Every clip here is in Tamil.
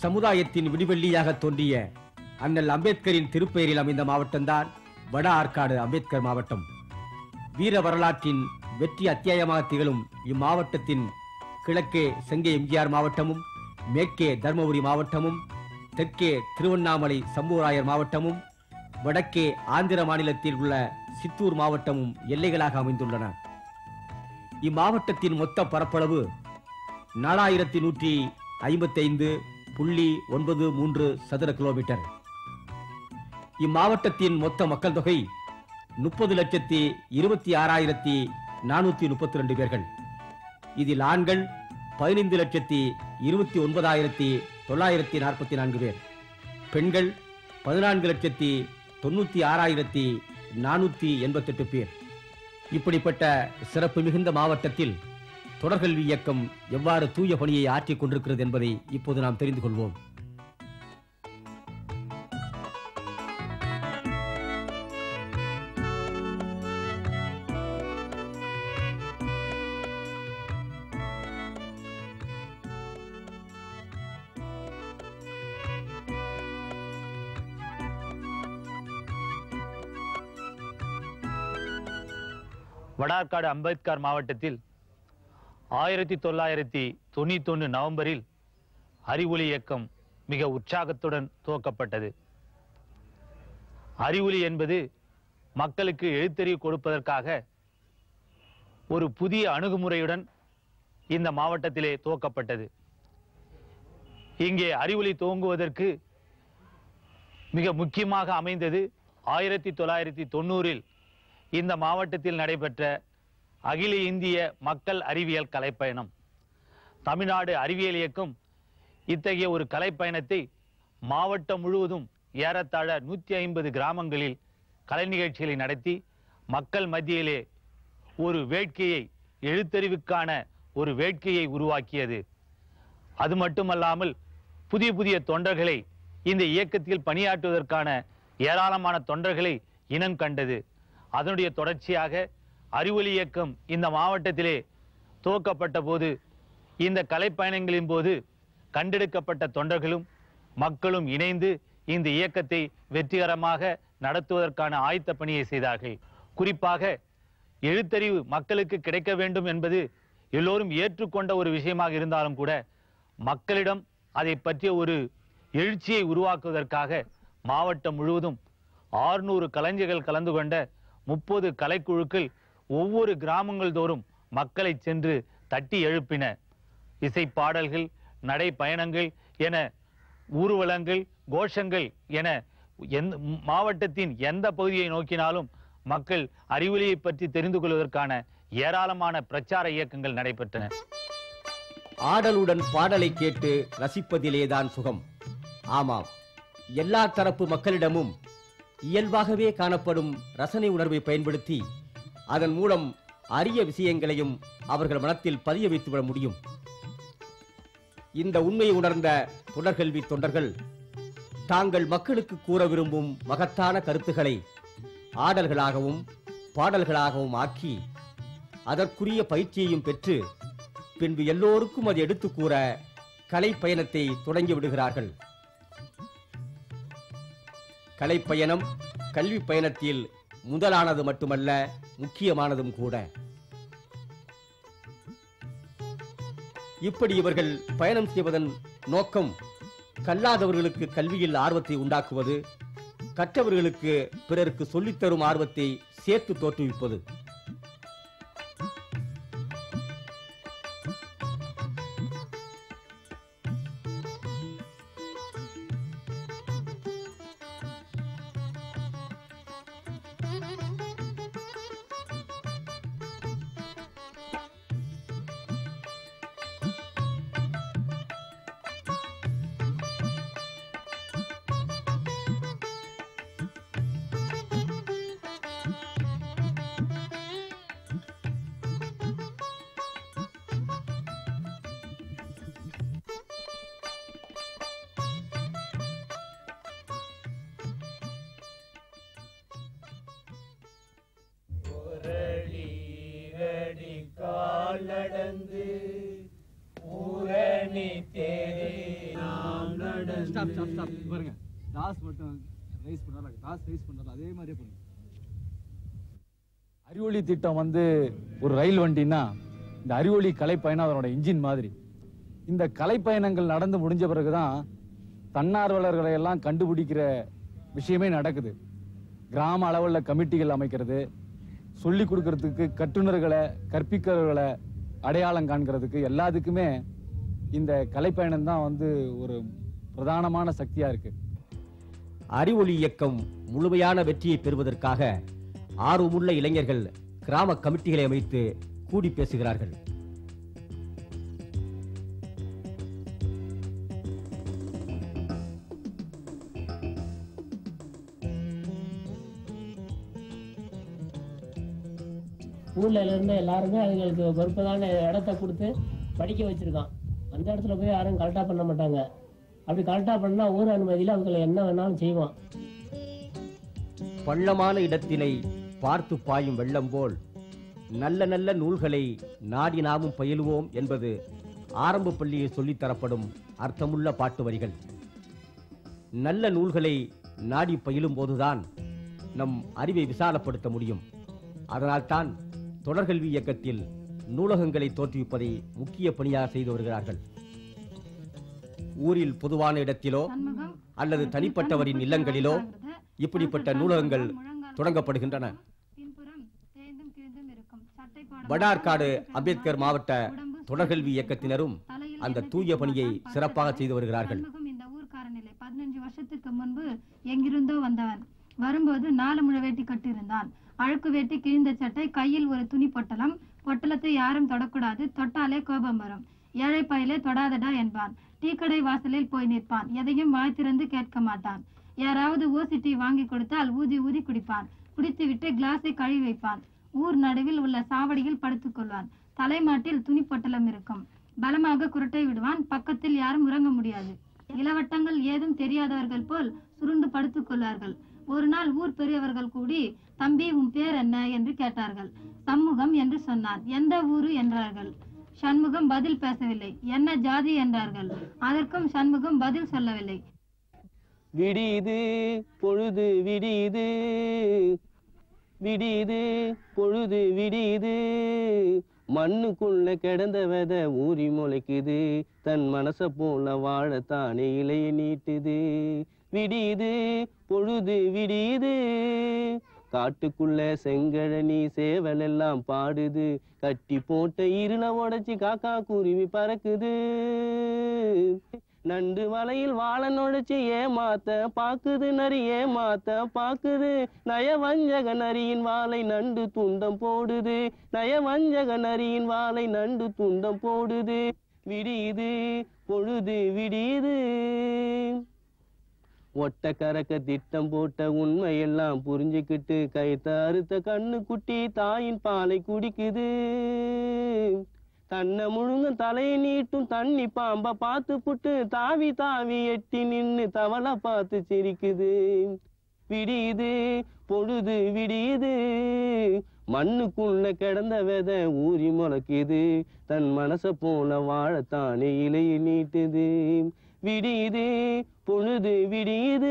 சமுதாயத்தின் விடிவெள்ளியாக தோன்றிய அண்ணல் அம்பேத்கரின் திருப்பெயரில் அமைந்த மாவட்டம்தான் வட ஆற்காடு அம்பேத்கர் மாவட்டம் வீர வரலாற்றின் வெற்றி அத்தியாயமாக திகழும் இம்மாவட்டத்தின் கிழக்கே செங்கை எம்ஜிஆர் மாவட்டமும் மேற்கே தர்மபுரி மாவட்டமும் தெற்கே திருவண்ணாமலை சம்புவராயர் மாவட்டமும் வடக்கே ஆந்திர மாநிலத்தில் உள்ள சித்தூர் மாவட்டமும் எல்லைகளாக அமைந்துள்ளன இம்மாவட்டத்தின் மொத்த பரப்பளவு நாலாயிரத்தி நூற்றி ஐம்பத்தைந்து புள்ளி ஒன்பது மூன்று சதுர கிலோமீட்டர் இம்மாவட்டத்தின் மொத்த மக்கள் தொகை முப்பது லட்சத்தி இருபத்தி ஆறாயிரத்தி நானூத்தி முப்பத்தி ரெண்டு பேர்கள் இதில் ஆண்கள் பதினைந்து லட்சத்தி இருபத்தி ஒன்பதாயிரத்தி தொள்ளாயிரத்தி நாற்பத்தி நான்கு பேர் பெண்கள் பதினான்கு லட்சத்தி தொண்ணூத்தி ஆறாயிரத்தி நானூத்தி எண்பத்தெட்டு பேர் இப்படிப்பட்ட சிறப்பு மிகுந்த மாவட்டத்தில் தொடர்கல்வி இயக்கம் எவ்வாறு தூய பணியை ஆற்றிக் கொண்டிருக்கிறது என்பதை இப்போது நாம் தெரிந்து கொள்வோம் வடார்காடு அம்பேத்கர் மாவட்டத்தில் ஆயிரத்தி தொள்ளாயிரத்தி தொண்ணூத்தொன்று நவம்பரில் அறிவொளி இயக்கம் மிக உற்சாகத்துடன் துவக்கப்பட்டது அறிவொளி என்பது மக்களுக்கு எழுத்தறிவு கொடுப்பதற்காக ஒரு புதிய அணுகுமுறையுடன் இந்த மாவட்டத்திலே துவக்கப்பட்டது இங்கே அறிவொளி துவங்குவதற்கு மிக முக்கியமாக அமைந்தது ஆயிரத்தி தொள்ளாயிரத்தி தொண்ணூறில் இந்த மாவட்டத்தில் நடைபெற்ற அகில இந்திய மக்கள் அறிவியல் கலைப்பயணம் தமிழ்நாடு அறிவியல் இயக்கம் இத்தகைய ஒரு கலைப்பயணத்தை மாவட்டம் முழுவதும் ஏறத்தாழ நூற்றி ஐம்பது கிராமங்களில் கலை நிகழ்ச்சிகளை நடத்தி மக்கள் மத்தியிலே ஒரு வேட்கையை எழுத்தறிவுக்கான ஒரு வேட்கையை உருவாக்கியது அது மட்டுமல்லாமல் புதிய புதிய தொண்டர்களை இந்த இயக்கத்தில் பணியாற்றுவதற்கான ஏராளமான தொண்டர்களை இனம் கண்டது அதனுடைய தொடர்ச்சியாக அறிவொளி இயக்கம் இந்த மாவட்டத்திலே துவக்கப்பட்ட போது இந்த கலைப்பயணங்களின் போது கண்டெடுக்கப்பட்ட தொண்டர்களும் மக்களும் இணைந்து இந்த இயக்கத்தை வெற்றிகரமாக நடத்துவதற்கான ஆயத்த பணியை செய்தார்கள் குறிப்பாக எழுத்தறிவு மக்களுக்கு கிடைக்க வேண்டும் என்பது எல்லோரும் ஏற்றுக்கொண்ட ஒரு விஷயமாக இருந்தாலும் கூட மக்களிடம் அதை பற்றிய ஒரு எழுச்சியை உருவாக்குவதற்காக மாவட்டம் முழுவதும் ஆறுநூறு கலைஞர்கள் கலந்து கொண்ட முப்பது கலைக்குழுக்கள் ஒவ்வொரு கிராமங்கள் தோறும் மக்களை சென்று தட்டி எழுப்பின இசை பாடல்கள் நடை பயணங்கள் என ஊர்வலங்கள் கோஷங்கள் என எந்த மாவட்டத்தின் எந்த பகுதியை நோக்கினாலும் மக்கள் அறிவொளியை பற்றி தெரிந்து கொள்வதற்கான ஏராளமான பிரச்சார இயக்கங்கள் நடைபெற்றன ஆடலுடன் பாடலை கேட்டு ரசிப்பதிலேதான் சுகம் ஆமாம் எல்லா தரப்பு மக்களிடமும் இயல்பாகவே காணப்படும் ரசனை உணர்வை பயன்படுத்தி அதன் மூலம் அரிய விஷயங்களையும் அவர்கள் மனத்தில் பதிய வைத்துவிட முடியும் இந்த உண்மையை உணர்ந்த தொடர்கல்வி தொண்டர்கள் தாங்கள் மக்களுக்கு கூற விரும்பும் மகத்தான கருத்துக்களை ஆடல்களாகவும் பாடல்களாகவும் ஆக்கி அதற்குரிய பயிற்சியையும் பெற்று பின்பு எல்லோருக்கும் அது எடுத்து கூற கலை பயணத்தை தொடங்கி விடுகிறார்கள் கலை பயணம் கல்வி பயணத்தில் முதலானது மட்டுமல்ல முக்கியமானதும் கூட இப்படி இவர்கள் பயணம் செய்வதன் நோக்கம் கல்லாதவர்களுக்கு கல்வியில் ஆர்வத்தை உண்டாக்குவது கற்றவர்களுக்கு பிறருக்கு சொல்லித்தரும் ஆர்வத்தை சேர்த்து தோற்றுவிப்பது கால் நடந்து ஊரணி தேடி நாம் நட ஸ்டாப் ஸ்டாப் ஸ்டாப் பாருங்க டாஸ் மட்டும் ரைஸ் பண்ணால டாஸ் ரைஸ் பண்ணால அதே மாதிரியே பண்ணுங்க அறிவொளி திட்டம் வந்து ஒரு ரயில் வண்டின்னா இந்த அறிவொளி கலைப்பயணம் அதனோட இன்ஜின் மாதிரி இந்த கலைப்பயணங்கள் நடந்து முடிஞ்ச பிறகுதான் தன்னார்வலர்களை எல்லாம் கண்டுபிடிக்கிற விஷயமே நடக்குது கிராம அளவில் கமிட்டிகள் அமைக்கிறது சொல்லி கொடுக்கறதுக்கு கட்டுநர்களை கற்பிக்கிறவர்களை அடையாளம் காண்கிறதுக்கு எல்லாத்துக்குமே இந்த கலைப்பயணம் தான் வந்து ஒரு பிரதானமான சக்தியா இருக்கு அறிவொளி இயக்கம் முழுமையான வெற்றியை பெறுவதற்காக ஆர்வமுள்ள இளைஞர்கள் கிராம கமிட்டிகளை அமைத்து கூடி பேசுகிறார்கள் ஊர்ல இருந்த எல்லாருமே அதுங்களுக்கு பொறுப்பதான இடத்த கொடுத்து படிக்க வச்சிருக்கான் அந்த இடத்துல போய் யாரும் கரெக்டாக பண்ண மாட்டாங்க அப்படி கரெக்டாக பண்ணா ஊர் அனுமதியில் அவங்களை என்ன வேணாலும் செய்வான் பள்ளமான இடத்தினை பார்த்து பாயும் வெள்ளம் போல் நல்ல நல்ல நூல்களை நாடி நாமும் பயிலுவோம் என்பது ஆரம்ப பள்ளியில் சொல்லித் தரப்படும் அர்த்தமுள்ள பாட்டு வரிகள் நல்ல நூல்களை நாடி பயிலும் போதுதான் நம் அறிவை விசாலப்படுத்த முடியும் அதனால்தான் தொடர்கல்வி இயக்கத்தில் நூலகங்களை தோற்றுவிப்பதை முக்கிய பணியாக செய்து வருகிறார்கள் ஊரில் பொதுவான இடத்திலோ அல்லது தனிப்பட்டவரின் இல்லங்களிலோ இப்படிப்பட்ட நூலகங்கள் தொடங்கப்படுகின்றன வடார்காடு அம்பேத்கர் மாவட்ட தொடர்கல்வி இயக்கத்தினரும் அந்த தூய பணியை சிறப்பாக செய்து வருகிறார்கள் சண்முகம் இந்த ஊர்க்காரனில்லை பதினஞ்சு வருஷத்துக்கு முன்பு எங்கிருந்தோ வந்தவன் வரும்போது நாலு முழ வேட்டி கட்டியிருந்தான் அழுக்கு வேட்டி கிழிந்த சட்டை கையில் ஒரு துணி பொட்டலம் பொட்டலத்தை யாரும் தொடக்கூடாது தொட்டாலே கோபம் வரும் ஏழை பயலே தொடாதடா என்பான் டீக்கடை வாசலில் போய் நிற்பான் எதையும் வாய் திறந்து கேட்க மாட்டான் யாராவது ஓசி டீ வாங்கி கொடுத்தால் ஊதி ஊதி குடிப்பான் குடித்துவிட்டு கிளாஸை கழுவி வைப்பான் ஊர் நடுவில் உள்ள சாவடியில் படுத்துக் கொள்வான் தலைமாட்டில் துணி பொட்டலம் இருக்கும் பலமாக குரட்டை விடுவான் பக்கத்தில் யாரும் உறங்க முடியாது இளவட்டங்கள் ஏதும் தெரியாதவர்கள் போல் சுருண்டு படுத்துக் கொள்வார்கள் ஒரு நாள் ஊர் பெரியவர்கள் கூடி தம்பி உன் பேர் என்ன என்று கேட்டார்கள் சண்முகம் என்று சொன்னான் எந்த ஊரு என்றார்கள் சண்முகம் பதில் பேசவில்லை என்ன ஜாதி என்றார்கள் அதற்கும் சண்முகம் பதில் சொல்லவில்லை விடியுது பொழுது விடியுது விடியுது பொழுது விடியுது மண்ணுக்குள்ள கிடந்த வித ஊறி முளைக்குது தன் மனச போல வாழத்தானே இலைய நீட்டுது விடியுது பொழுது விடியுது காட்டுக்குள்ள செங்கழனி சேவல் எல்லாம் பாடுது கட்டி போட்ட இருள உடைச்சி காக்கா குருவி பறக்குது நண்டு வலையில் வாழ நுழைச்சு ஏமாத்த பாக்குது நரி ஏமாத்த பாக்குது நயவஞ்சக நரியின் வாளை நண்டு துண்டம் போடுது நயவஞ்சக நரியின் வாளை நண்டு துண்டம் போடுது விடியுது பொழுது விடியுது ஒட்ட கறக்க திட்டம் போட்ட உண்மையெல்லாம் புரிஞ்சுக்கிட்டு கைத்த அறுத்த கண்ணு குட்டி தாயின் பாலை குடிக்குது தன்னை முழுங்க தலையை நீட்டும் தண்ணி பாம்ப பார்த்து புட்டு தாவி தாவி எட்டி நின்னு தவளை பார்த்து சிரிக்குது விடியுது பொழுது விடியுது மண்ணுக்குள்ள கிடந்த வித ஊறி முளைக்குது தன் மனச போல வாழத்தானே இலையை நீட்டுது விடியுது பொழுது விடியுது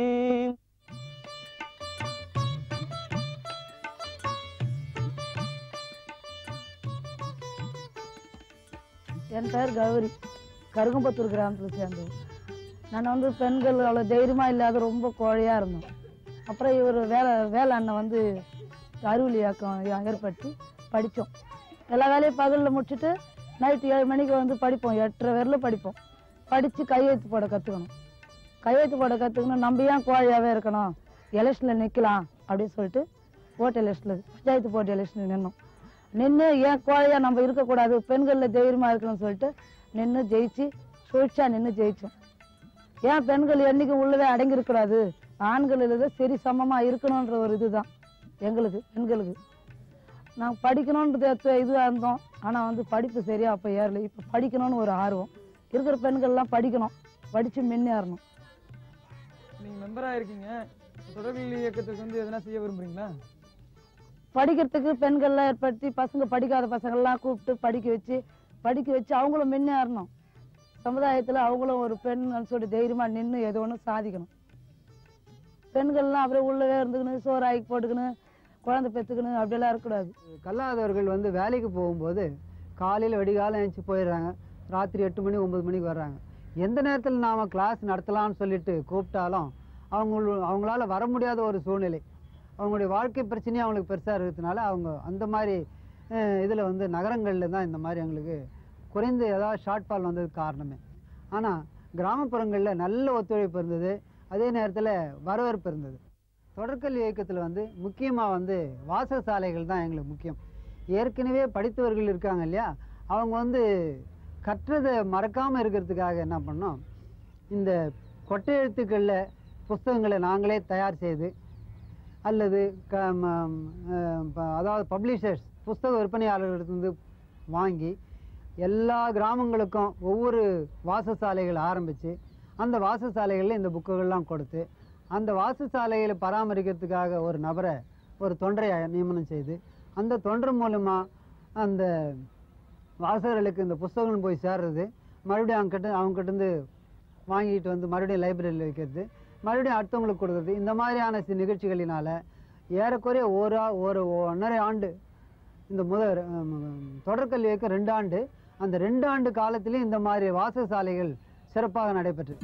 என் பேர் கௌரி கருகம்பத்தூர் கிராமத்தில் சேர்ந்தது நான் வந்து பெண்கள் அவ்வளோ தைரியமாக இல்லாத ரொம்ப கோழையாக இருந்தோம் அப்புறம் இவர் வேலை வேலை அண்ணன் வந்து அறிவியல் இயக்கம் ஏ- ஏற்படுத்தி படித்தோம் எல்லா வேலையும் பகலில் முடிச்சுட்டு நைட்டு ஏழு மணிக்கு வந்து படிப்போம் எட்டரை வரையிலும் படிப்போம் படித்து கையெழுத்து போட கற்றுக்கணும் கையெழுத்து போட கற்றுக்கணும் நம்ம ஏன் கோழையாகவே இருக்கணும் எலெக்ஷனில் நிற்கலாம் அப்படின்னு சொல்லிட்டு ஓட்டு எலெக்ஷனில் பஞ்சாயத்து போட்டு எலெக்ஷனில் நின்னோம் நின்று ஏன் கோழையா நம்ம இருக்கக்கூடாது பெண்களில் தைரியமாக இருக்கணும்னு சொல்லிட்டு நின்று ஜெயிச்சு சுழிச்சா நின்று ஜெயிச்சோம் ஏன் பெண்கள் என்னைக்கும் உள்ளவே அடங்கி இருக்கக்கூடாது ஆண்கள் தான் சரி சமமாக இருக்கணுன்ற ஒரு இதுதான் எங்களுக்கு பெண்களுக்கு நான் படிக்கணுன்றது எத்த- இதுவாக இருந்தோம் ஆனால் வந்து படிப்பு சரியா அப்போ ஏறல இப்போ படிக்கணும்னு ஒரு ஆர்வம் இருக்கிற பெண்கள்லாம் படிக்கணும் படித்து முன்னேறணும் நீங்க மெம்பரா இருக்கீங்க தொடர்கல்வி இயக்கத்துக்கு வந்து எதனா செய்ய விரும்புறீங்களா படிக்கிறதுக்கு பெண்கள்லாம் ஏற்படுத்தி பசங்க படிக்காத பசங்கள்லாம் கூப்பிட்டு படிக்க வச்சு படிக்க வச்சு அவங்களும் முன்னேறணும் சமுதாயத்தில் அவங்களும் ஒரு பெண் சொல்லி தைரியமாக நின்று எது ஒன்றும் சாதிக்கணும் பெண்கள்லாம் அப்படியே உள்ளவே இருந்துக்கணும் சோறு ஆக்கி போட்டுக்கணும் குழந்தை பெற்றுக்கணும் அப்படியெல்லாம் இருக்கக்கூடாது கல்லாதவர்கள் வந்து வேலைக்கு போகும்போது காலையில் வெடிகாலம் எழுந்துச்சி போயிடுறாங்க ராத்திரி எட்டு மணி ஒன்பது மணிக்கு வர்றாங்க எந்த நேரத்தில் நாம் கிளாஸ் நடத்தலாம்னு சொல்லிட்டு கூப்பிட்டாலும் அவங்க அவங்களால வர முடியாத ஒரு சூழ்நிலை அவங்களுடைய வாழ்க்கை பிரச்சனையும் அவங்களுக்கு பெருசாக இருக்கிறதுனால அவங்க அந்த மாதிரி இதில் வந்து நகரங்களில் தான் இந்த மாதிரி எங்களுக்கு குறைந்த ஏதாவது ஷார்ட் ஃபால் வந்ததுக்கு காரணமே ஆனால் கிராமப்புறங்களில் நல்ல ஒத்துழைப்பு இருந்தது அதே நேரத்தில் வரவேற்பு இருந்தது தொடர்கல்வி இயக்கத்தில் வந்து முக்கியமாக வந்து வாசசாலைகள் தான் எங்களுக்கு முக்கியம் ஏற்கனவே படித்தவர்கள் இருக்காங்க இல்லையா அவங்க வந்து கற்றதை மறக்காமல் இருக்கிறதுக்காக என்ன பண்ணோம் இந்த கொட்டை எழுத்துக்களில் புஸ்தகங்களை நாங்களே தயார் செய்து அல்லது க ம, அஹ், ப- அதாவது பப்ளிஷர்ஸ் புஸ்தக விற்பனையாளர்களிடந்து வாங்கி எல்லா கிராமங்களுக்கும் ஒவ்வொரு வாசசாலைகள் ஆரம்பித்து அந்த வாசசாலைகளில் இந்த புக்குகள்லாம் கொடுத்து அந்த வாசசாலைகளை பராமரிக்கிறதுக்காக ஒரு நபரை ஒரு தொண்டரை நியமனம் செய்து அந்த தொண்டர் மூலமாக அந்த வாசகர்களுக்கு இந்த புஸ்தகங்கள் போய் சேர்றது மறுபடியும் அவங்க கிட்ட அவங்க கிட்டேருந்து வாங்கிட்டு வந்து மறுபடியும் லைப்ரரியில் வைக்கிறது மறுபடியும் அடுத்தவங்களுக்கு கொடுக்குறது இந்த மாதிரியான சி- நிகழ்ச்சிகளினால ஏறக்குறைய ஒரு ஆ- ஒரு ஒன்றரை ஆண்டு இந்த முதல் தொடர்கல்வி இயக்கம் ரெண்டு ஆண்டு அந்த ரெண்டு ஆண்டு காலத்திலையும் இந்த மாதிரி வாசசாலைகள் சிறப்பாக நடைபெற்றது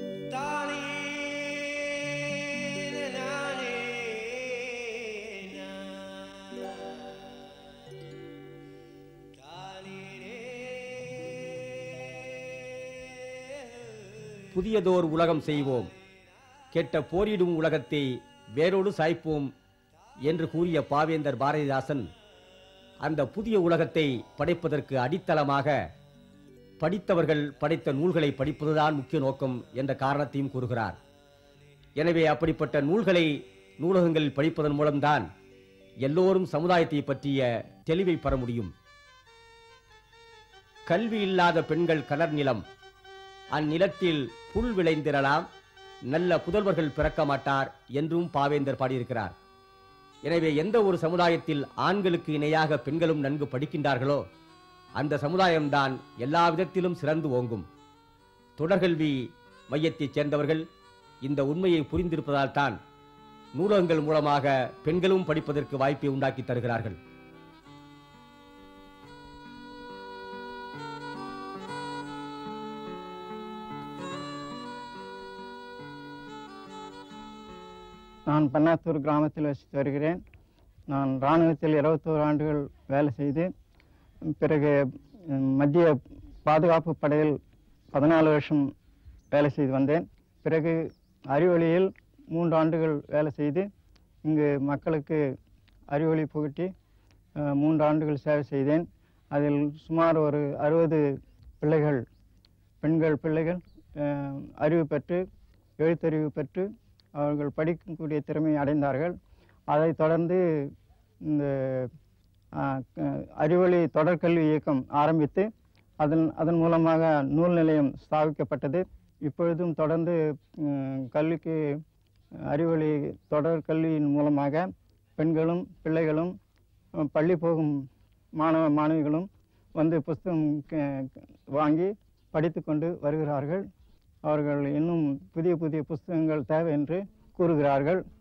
புதியதோர் உலகம் செய்வோம் கெட்ட போரிடும் உலகத்தை வேரோடு சாய்ப்போம் என்று கூறிய பாவேந்தர் பாரதிதாசன் அந்த புதிய உலகத்தை படைப்பதற்கு அடித்தளமாக படித்தவர்கள் படைத்த நூல்களை படிப்பதுதான் முக்கிய நோக்கம் என்ற காரணத்தையும் கூறுகிறார் எனவே அப்படிப்பட்ட நூல்களை நூலகங்களில் படிப்பதன் மூலம்தான் எல்லோரும் சமுதாயத்தை பற்றிய தெளிவை பெற முடியும் கல்வி இல்லாத பெண்கள் கலர் நிலம் அந்நிலத்தில் புல் விளைந்திரலாம் நல்ல புதல்வர்கள் பிறக்க மாட்டார் என்றும் பாவேந்தர் பாடியிருக்கிறார் எனவே எந்த ஒரு சமுதாயத்தில் ஆண்களுக்கு இணையாக பெண்களும் நன்கு படிக்கின்றார்களோ அந்த சமுதாயம்தான் எல்லா விதத்திலும் சிறந்து ஓங்கும் தொடர்கல்வி மையத்தைச் சேர்ந்தவர்கள் இந்த உண்மையை புரிந்திருப்பதால் தான் நூலகங்கள் மூலமாக பெண்களும் படிப்பதற்கு வாய்ப்பை உண்டாக்கி தருகிறார்கள் நான் பன்னாத்தூர் கிராமத்தில் வசித்து வருகிறேன் நான் இராணுவத்தில் இருபத்தோரு ஆண்டுகள் வேலை செய்து பிறகு ம், மத்திய பாதுகாப்பு படையில் பதினாலு வருஷம் வேலை செய்து வந்தேன் பிறகு அறிவொளியில் மூன்று ஆண்டுகள் வேலை செய்து இங்கு மக்களுக்கு அறிவொளி புகட்டி அஹ், மூன்று ஆண்டுகள் சேவை செய்தேன் அதில் சுமார் ஒரு அறுபது பிள்ளைகள் பெண்கள் பிள்ளைகள் அஹ், அறிவு பெற்று எழுத்தறிவு பெற்று அவர்கள் படிக்கக்கூடிய திறமை அடைந்தார்கள் அதைத் தொடர்ந்து இந்த ஆஹ், க- அறிவொளி தொடர்கல்வி இயக்கம் ஆரம்பித்து அதன் அதன் மூலமாக நூல் நிலையம் ஸ்தாபிக்கப்பட்டது இப்பொழுதும் தொடர்ந்து ம், கல்விக்கு அறிவொளி தொடர் கல்வியின் மூலமாக பெண்களும் பிள்ளைகளும் அஹ், பள்ளி போகும் மாணவ மாணவிகளும் வந்து புஸ்தகம் க- வாங்கி படித்து கொண்டு வருகிறார்கள் அவர்கள் இன்னும் புதிய புதிய புஸ்தகங்கள் தேவை என்று கூறுகிறார்கள்